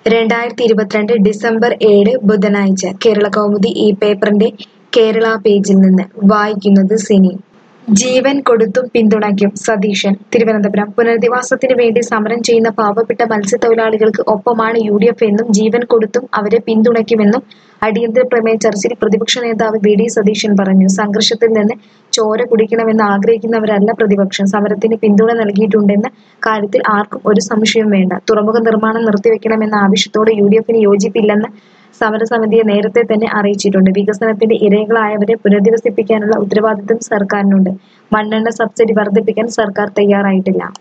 രണ്ടായിരത്തി ഇരുപത്തിരണ്ട് ഡിസംബർ ഏഴ് ബുധനാഴ്ച കേരള കൗമുദി ഈ പേപ്പറിന്റെ കേരള പേജിൽ നിന്ന് വായിക്കുന്നത് സിനി ജീവൻ കൊടുത്തും പിന്തുണയ്ക്കും സതീശൻ തിരുവനന്തപുരം പുനരധിവാസത്തിന് വേണ്ടി സമരം ചെയ്യുന്ന പാവപ്പെട്ട മത്സ്യത്തൊഴിലാളികൾക്ക് ഒപ്പമാണ് യു ഡി എഫ് എന്നും ജീവൻ കൊടുത്തും അവരെ പിന്തുണയ്ക്കുമെന്നും അടിയന്തര പ്രമേയ ചർച്ചയിൽ പ്രതിപക്ഷ നേതാവ് വി ഡി സതീശൻ പറഞ്ഞു സംഘർഷത്തിൽ നിന്ന് ചോര കുടിക്കണമെന്ന് ആഗ്രഹിക്കുന്നവരല്ല പ്രതിപക്ഷം സമരത്തിന് പിന്തുണ നൽകിയിട്ടുണ്ടെന്ന കാര്യത്തിൽ ആർക്കും ഒരു സംശയവും വേണ്ട തുറമുഖ നിർമ്മാണം നിർത്തിവെക്കണമെന്ന ആവശ്യത്തോട് യു ഡി എഫിന് യോജിപ്പില്ലെന്ന് സമരസമിതിയെ നേരത്തെ തന്നെ അറിയിച്ചിട്ടുണ്ട് വികസനത്തിന്റെ ഇരകളായവരെ പുനരധിവസിപ്പിക്കാനുള്ള ഉത്തരവാദിത്തം സർക്കാരിനുണ്ട് മണ്ണെണ്ണ സബ്സിഡി വർദ്ധിപ്പിക്കാൻ സർക്കാർ തയ്യാറായിട്ടില്ല